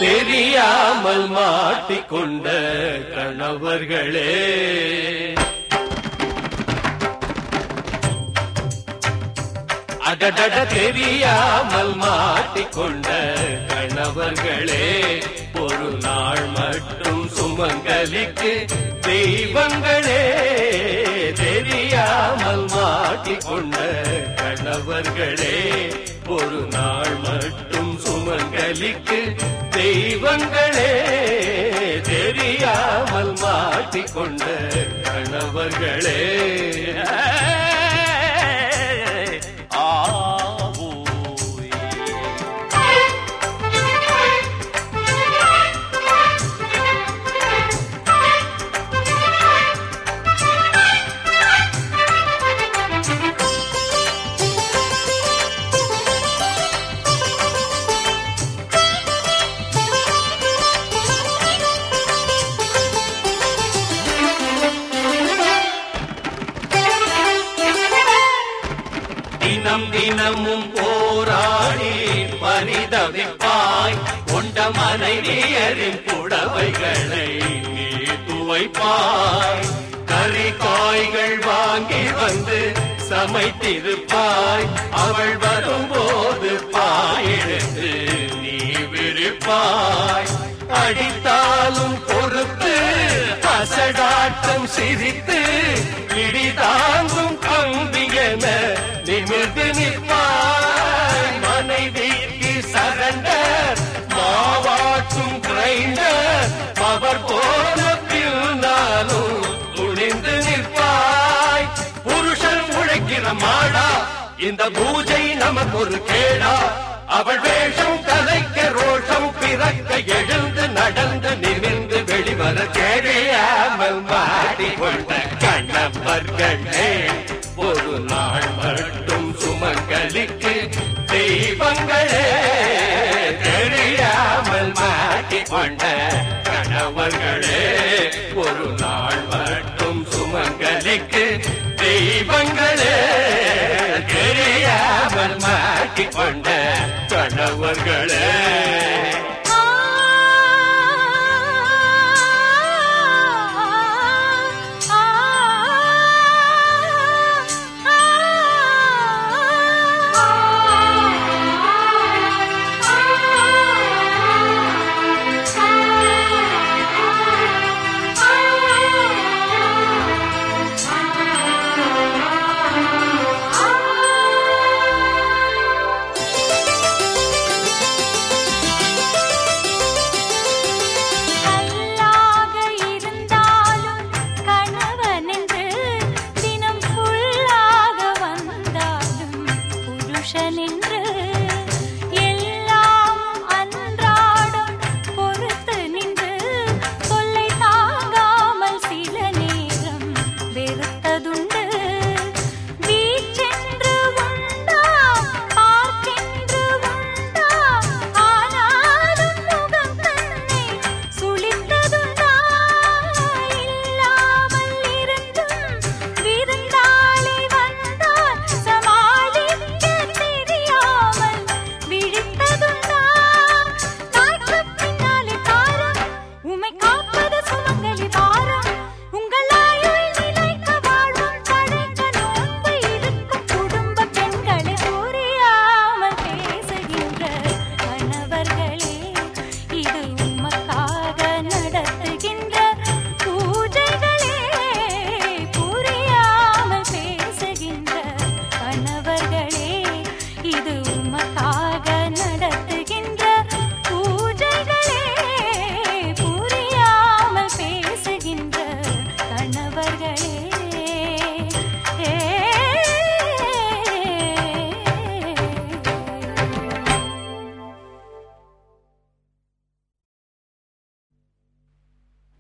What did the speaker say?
தெரியாமல் மாட்டிக்கொண்ட கணவர்களே அடடட தெரியாமல் மாட்டிக்கொண்ட கணவர்களே ஒரு நாள் மட்டும் சுமங்கலிக்கு தெய்வங்களே தெரியாமல் மாட்டிக்கொண்ட கணவர்களே ஒரு நாள் மட்டும் சுமங்கலிக்கு தெய்வங்களே தெரியாமல் மாட்டிக்கொண்ட கணவர்களே ஆவோய். தினம் தினமும் போராடி பரிதவிப்பாய் கொண்ட மனைவியரின் புடவைகளை நீ துவைப்பாய் கறி காய்கள் வாங்கி வந்து சமைத்திருப்பாய் அவள் வரும்போது பாயெடுத்து நீ விரிப்பாய் அடித்தாலும் பொறுத்து அசடாட்டம் சிரித்து இடி தாங்கும் கம்பியன நிமிர்ந்து நிற்பாய் மனைவிக்கு சரண்டர் மாவாட்டும் கிரைண்டர் அவர் போன பின்னாலும் துணிந்து நிற்பாய் புருஷன் உழைக்கிற மாடா இந்த பூஜை நமக்கு ஒரு கேடா அவள் வேஷம் கலைக்க ரோஷம் பிறக்க எழுந்து நடந்து நிமிர்ந்து வெளிவர தெரியாமல் மாட்டிக்கொண்ட கண்ணவர்களே ஒரு நாள் மட்டும் சுமங்கலிக்கு தெய்வங்களே தெரியாமல் மாட்டிக்கொண்ட கணவர்களே ஒரு நாள் மட்டும் சுமங்கலிக்கு தெய்வங்களே தெரியாமல் மாட்டிக்கொண்ட கணவர்களே